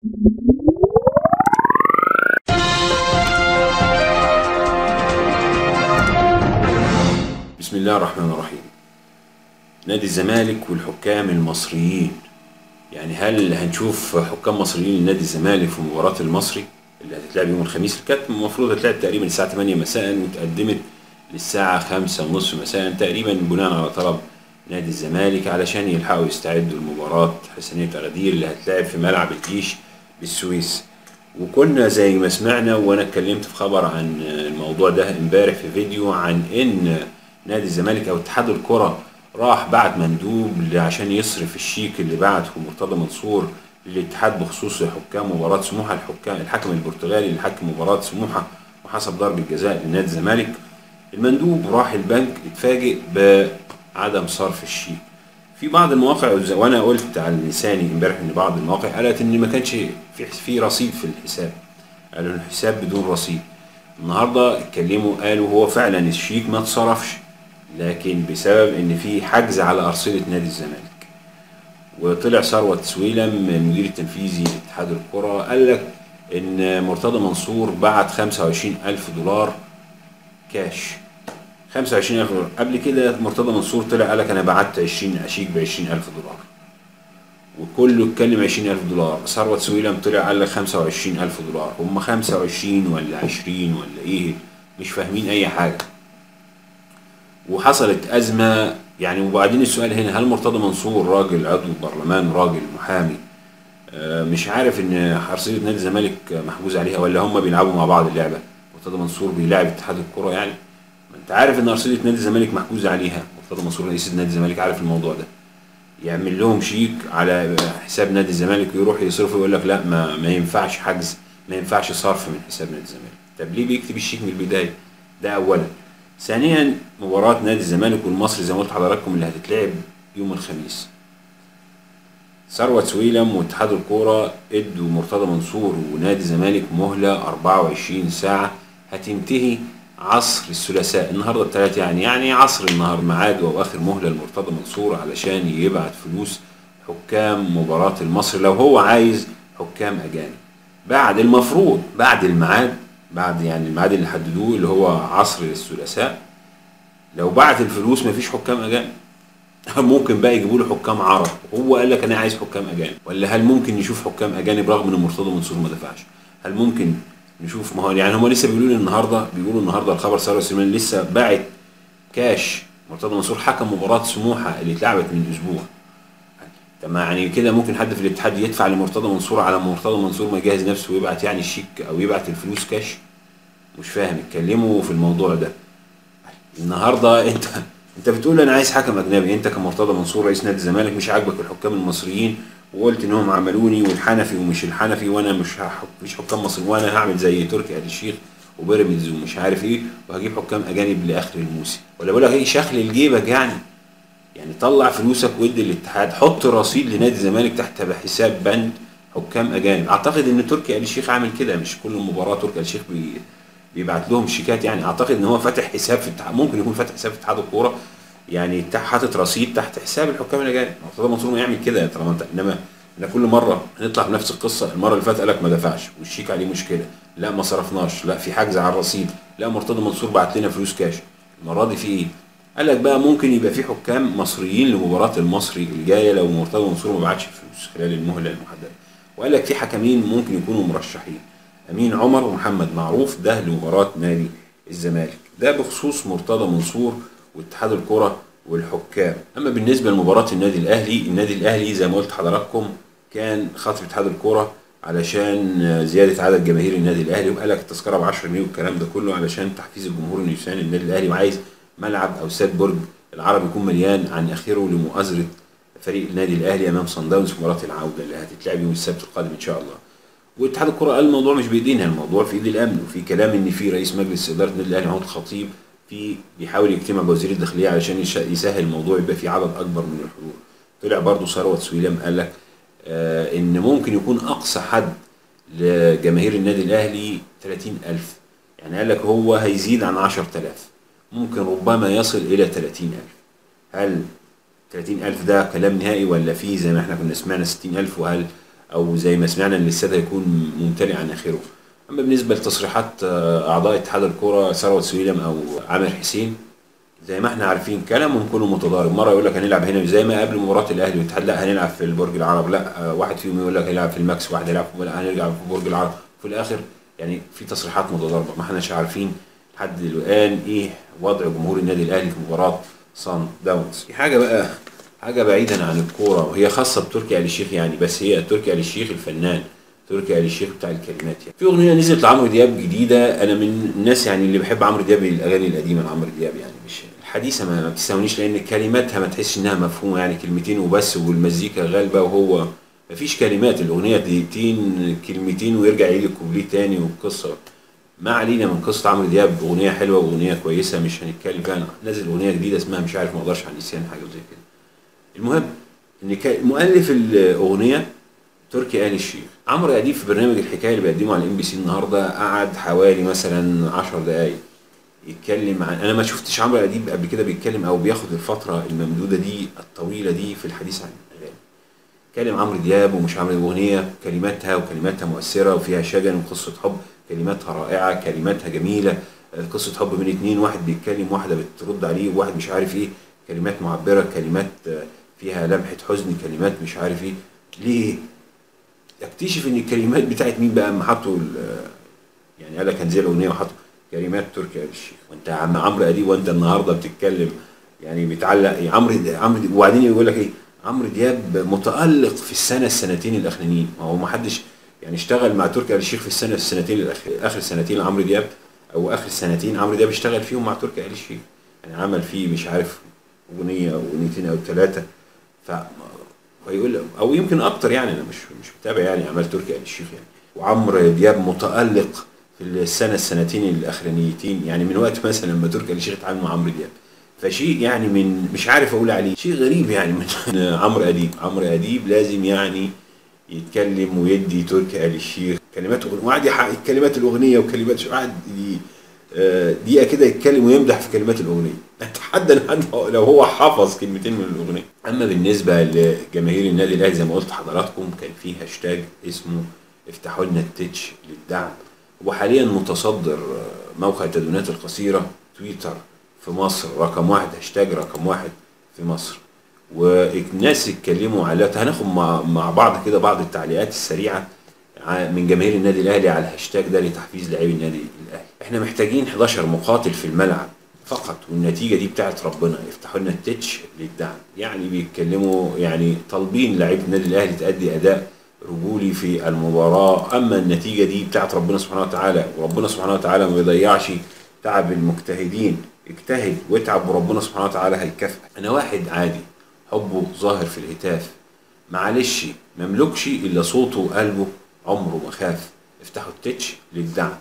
بسم الله الرحمن الرحيم نادي الزمالك والحكام المصريين يعني هل هنشوف حكام مصريين لنادي الزمالك في مباراة المصري اللي هتتلعب يوم الخميس اللي كانت المفروض هتلعب تقريبا الساعة 8 مساء وتقدمت للساعة 5 ونصف مساء تقريبا بناء على طلب نادي الزمالك علشان يلحقوا يستعدوا لمباراة حسنية أغادير اللي هتلعب في ملعب الجيش بالسويس وكنا زي ما سمعنا وانا اتكلمت في خبر عن الموضوع ده امبارح في فيديو عن ان نادي الزمالك او اتحاد الكره راح بعت مندوب عشان يصرف الشيك اللي بعته مرتضى منصور للاتحاد بخصوص حكام مباراه سموحه الحكام الحكم البرتغالي اللي حكم مباراه سموحه وحسب ضربه جزاء لنادي الزمالك المندوب راح البنك اتفاجئ بعدم صرف الشيك في بعض المواقع وانا قلت على لساني امبارح ان بعض المواقع قالت ان ما كانش في في رصيد في الحساب قالوا الحساب بدون رصيد النهارده اتكلموا قالوا هو فعلا الشيك ما اتصرفش لكن بسبب ان في حجز على ارصده نادي الزمالك وطلع ثروت سويلم المدير التنفيذي لاتحاد الكره قال لك ان مرتضى منصور بعت 25 الف دولار كاش 25000 دولار قبل كده مرتضى منصور طلع قال لك انا بعت 20 اشيك ب 20000 دولار وكله اتكلم 20000 دولار ثروت سويلم طلع قال لك 25000 دولار هم 25 ولا 20 ولا ايه مش فاهمين اي حاجه وحصلت ازمه يعني وبعدين السؤال هنا هل مرتضى منصور راجل عضو برلمان راجل محامي آه، مش عارف ان حرصيه نادي الزمالك محجوز عليها ولا هم بيلعبوا مع بعض اللعبه مرتضى منصور بيلاعب اتحاد الكره يعني ما انت عارف ان ارصده نادي الزمالك محجوزه عليها مرتضى منصور رئيس نادي الزمالك عارف الموضوع ده يعمل لهم شيك على حساب نادي الزمالك ويروح يصرفه يقول لك لا ما, ما ينفعش حجز ما ينفعش صرف من حساب نادي الزمالك طب ليه بيكتب الشيك من البدايه ده اولا ثانيا مباراة نادي الزمالك والمصري زي ما قلت لحضراتكم اللي هتتلعب يوم الخميس ثروت سويلم واتحاد الكورة ادوا مرتضى منصور ونادي الزمالك مهلة 24 ساعة هتنتهي عصر الثلاثاء النهارده الثلاث يعني يعني عصر النهار ميعاد او اخر مهله لمرتضى منصور علشان يبعت فلوس حكام مباراه المصري لو هو عايز حكام اجانب بعد المفروض بعد الميعاد بعد يعني الميعاد اللي حددوه اللي هو عصر الثلاثاء لو بعت الفلوس مفيش حكام اجانب ممكن بقى يجيبوا له حكام عرب هو قال لك انا عايز حكام اجانب ولا هل ممكن نشوف حكام اجانب رغم ان مرتضى منصور ما دفعش هل ممكن نشوف ما هو يعني هم لسه بيقولوا لي النهارده بيقولوا النهارده الخبر ثروت سليمان لسه باعت كاش مرتضى منصور حكم مباراه سموحه اللي اتلعبت من اسبوع طب ما يعني كده ممكن حد في الاتحاد يدفع لمرتضى منصور على ما مرتضى منصور ما يجهز نفسه ويبعت يعني الشيك او يبعت الفلوس كاش مش فاهم اتكلموا في الموضوع ده النهارده انت انت بتقول انا عايز حكم اجنبي انت كمرتضى منصور رئيس نادي الزمالك مش عاجبك الحكام المصريين وقلت انهم عملوني والحنفي ومش الحنفي وانا مش هحك... مش حكام مصري وانا هعمل زي تركي آل الشيخ وبيراميدز ومش عارف ايه وهجيب حكام اجانب لاخر الموسم ولا بقول لك ايه شخل لجيبك يعني يعني طلع فلوسك وادي الاتحاد حط رصيد لنادي الزمالك تحت حساب بند حكام اجانب اعتقد ان تركي آل الشيخ عامل كده مش كل مباراه تركي آل الشيخ بي... بيبعت لهم شيكات يعني اعتقد ان هو فاتح حساب في التح... ممكن يكون فاتح حساب في اتحاد الكوره يعني حاطط رصيد تحت حساب الحكام الاجانب مرتضى منصور ما يعمل كده طالما انت انما احنا كل مره هنطلع بنفس القصه المره اللي فاتت قال لك ما دفعش والشيك عليه مشكله لا ما صرفناش لا في حجز على الرصيد لا مرتضى منصور بعت لنا فلوس كاش المره دي في ايه قال لك بقى ممكن يبقى في حكام مصريين لمباراه المصري الجايه لو مرتضى منصور ما بعتش الفلوس خلال المهله المحدده وقال لك في حكمين ممكن يكونوا مرشحين امين عمر ومحمد معروف ده لمباراه نادي الزمالك ده بخصوص مرتضى منصور واتحاد الكره والحكام اما بالنسبه لمباراه النادي الاهلي النادي الاهلي زي ما قلت لحضراتكم كان خاطب اتحاد الكوره علشان زياده عدد جماهير النادي الاهلي وقال لك التذكره ب 10 جنيه والكلام ده كله علشان تحفيز الجمهور انه يساند النادي الاهلي وعايز ملعب او استاد برج العرب يكون مليان عن اخره لمؤازره فريق النادي الاهلي امام صن داونز في مباراه العوده اللي هتتلعب يوم السبت القادم ان شاء الله. واتحاد الكره قال الموضوع مش بايدينا الموضوع في ايد الامن وفي كلام ان في رئيس مجلس اداره النادي الاهلي محمود الخطيب في بيحاول يجتمع بوزير الداخليه علشان يسهل الموضوع يبقى في عدد اكبر من الحضور. طلع برضه ثروت سويلم قال لك آه ان ممكن يكون اقصى حد لجماهير النادي الاهلي 30000 يعني قال لك هو هيزيد عن 10000 ممكن ربما يصل الى 30000 هل 30000 ده كلام نهائي ولا في زي ما احنا كنا سمعنا 60000 وهل او زي ما سمعنا ان الاستاد هيكون ممتلئ عن اخره اما بالنسبه لتصريحات آه، اعضاء اتحاد الكوره ثروت سويلم او عامر حسين زي ما احنا عارفين كلامهم كله متضارب مره يقول لك هنلعب هنا زي ما قبل مباراه الاهلي والاتحاد لا هنلعب في البرج العرب لا آه، واحد فيهم يقول لك هنلعب في الماكس واحد يلعب في لا هنرجع في برج العرب في الاخر يعني في تصريحات متضاربه ما احناش عارفين لحد الان ايه وضع جمهور النادي الاهلي في مباراه صن داونز في حاجه بقى حاجه بعيدا عن الكوره وهي خاصه بتركي آل الشيخ يعني بس هي تركي آل الشيخ الفنان تركي آل الشيخ بتاع الكلمات يعني في اغنيه نزلت لعمرو دياب جديده انا من الناس يعني اللي بحب عمرو دياب الاغاني القديمه لعمرو دياب يعني مش الحديثه ما ما بتستهونيش لان كلماتها ما تحسش انها مفهومه يعني كلمتين وبس والمزيكا غالبه وهو ما فيش كلمات الاغنيه دقيقتين كلمتين ويرجع يجي كوبليه تاني والقصه ما علينا من قصه عمرو دياب اغنيه حلوه واغنيه كويسه مش هنتكلم فيها نازل اغنيه جديده اسمها مش عارف ما اقدرش عن نسيان حاجه زي كده المهم ان كا- مؤلف الاغنيه تركي آل الشيخ عمرو اديب في برنامج الحكايه اللي بيقدمه على الام بي سي النهارده قعد حوالي مثلا 10 دقائق يتكلم عن انا ما شفتش عمرو اديب قبل كده بيتكلم او بياخد الفتره الممدوده دي الطويله دي في الحديث عن الاغاني كلم عمرو دياب ومش عمرو اغنيه كلماتها وكلماتها مؤثره وفيها شجن وقصه حب كلماتها رائعه كلماتها جميله آه، قصه حب من اتنين واحد بيتكلم واحده بترد عليه وواحد مش عارف ايه كلمات معبره كلمات آه، فيها لمحه حزن كلمات مش عارف ايه ليه اكتشف ان الكلمات بتاعت مين بقى اما حطوا ال- يعني قال لك هنزل الاغنيه وحطوا كلمات تركي آل الشيخ وانت يا عم عمرو اديب وانت النهارده بتتكلم يعني بيتعلق إيه؟ عمرو عمرو دياب- وبعدين يقول لك ايه عمرو دياب متالق في السنه السنتين الاخرانيين ما هو ما حدش يعني اشتغل مع تركي آل الشيخ في السنه السنتين الأخ- اخر سنتين لعمرو دياب او اخر سنتين عمرو دياب اشتغل فيهم مع تركي آل الشيخ يعني عمل فيه مش عارف اغنيه او اغنيتين او ثلاثه ف ويقول او يمكن اكتر يعني انا مش مش متابع يعني اعمال تركي آل الشيخ يعني وعمرو دياب متالق في السنه السنتين الاخرانيتين يعني من وقت مثلا لما تركي آل الشيخ اتعامل مع عمرو دياب فشيء يعني من مش عارف اقول عليه شيء غريب يعني من عمرو اديب عمرو اديب لازم يعني يتكلم ويدي تركي آل الشيخ كلمات أغنية وقعد يحقق كلمات الاغنيه وكلمات شو قعد ي- آه، دقيقه كده يتكلم ويمدح في كلمات الاغنيه اتحدى إن حد لو هو حفظ كلمتين من الاغنيه اما بالنسبه لجماهير النادي الاهلي زي ما قلت لحضراتكم كان في هاشتاج اسمه افتحوا لنا التتش للدعم وحاليا متصدر آه، موقع التدوينات القصيره تويتر في مصر رقم واحد هاشتاج رقم واحد في مصر والناس اتكلموا على هناخد مع, مع بعض كده بعض التعليقات السريعه ع- من جماهير النادي الاهلي على الهاشتاج ده لتحفيز لاعبي النادي الاهلي احنا محتاجين 11 مقاتل في الملعب فقط والنتيجه دي بتاعت ربنا يفتحوا لنا التتش للدعم يعني بيتكلموا يعني طالبين لعيبه النادي الاهلي تأدي اداء رجولي في المباراه اما النتيجه دي بتاعت ربنا سبحانه وتعالى وربنا سبحانه وتعالى ما بيضيعش تعب المجتهدين اجتهد واتعب وربنا سبحانه وتعالى هيكافئك انا واحد عادي حبه ظاهر في الهتاف معلش مملكش الا صوته وقلبه عمره ما خاف افتحوا التتش للدعم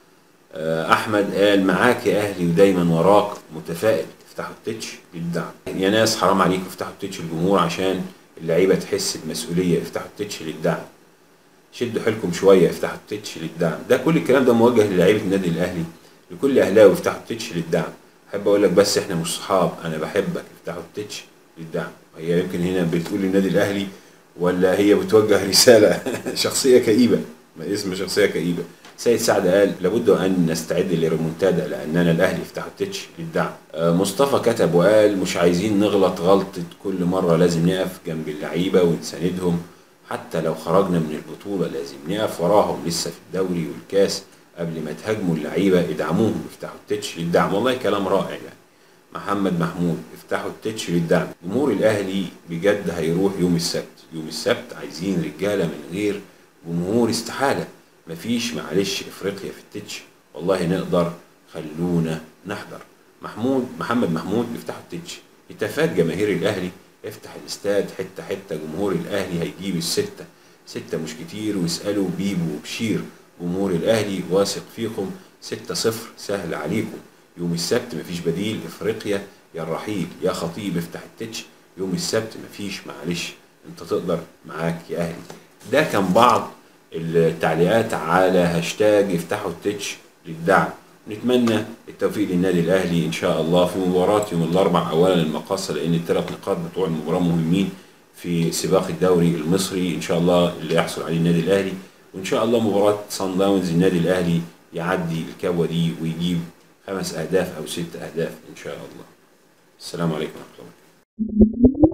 آه، احمد قال معاك يا اهلي ودايما وراك متفائل افتحوا التتش للدعم يا ناس حرام عليكم افتحوا التتش للجمهور عشان اللعيبه تحس بمسؤوليه افتحوا التتش للدعم شدوا حيلكم شويه افتحوا التتش للدعم ده كل الكلام ده موجه للعيبه النادي الاهلي لكل اهلاوي افتحوا التتش للدعم احب اقول لك بس احنا مش صحاب انا بحبك افتحوا التتش للدعم هي يمكن هنا بتقول للنادي الاهلي ولا هي بتوجه رساله شخصيه كئيبه ما اسم شخصيه كئيبه سيد سعد قال لابد ان نستعد لريمونتادا لاننا الاهلي افتحوا التتش للدعم آه، مصطفى كتب وقال مش عايزين نغلط غلطه كل مره لازم نقف جنب اللعيبه ونساندهم حتى لو خرجنا من البطوله لازم نقف وراهم لسه في الدوري والكاس قبل ما تهاجموا اللعيبه ادعموهم افتحوا التتش للدعم والله كلام رائع يعني محمد محمود افتحوا التتش للدعم جمهور الاهلي بجد هيروح يوم السبت يوم السبت عايزين رجاله من غير جمهور استحاله مفيش معلش افريقيا في التتش والله نقدر خلونا نحضر محمود محمد محمود افتحوا التتش هتافات جماهير الاهلي افتح الاستاد حته حته جمهور الاهلي هيجيب السته سته مش كتير واسالوا بيبو وبشير جمهور الاهلي واثق فيكم ستة صفر سهل عليكم يوم السبت مفيش بديل افريقيا يا الرحيل يا خطيب افتح التتش يوم السبت مفيش معلش انت تقدر معاك يا اهلي ده كان بعض التعليقات على هاشتاج افتحوا التتش للدعم نتمنى التوفيق للنادي الاهلي ان شاء الله في مباراه يوم الاربع اولا المقاصه لان الثلاث نقاط بتوع المباراه مهمين في سباق الدوري المصري ان شاء الله اللي يحصل عليه النادي الاهلي وان شاء الله مباراه صن داونز النادي الاهلي يعدي الكبوه دي ويجيب خمس اهداف او ست اهداف ان شاء الله السلام عليكم ورحمه الله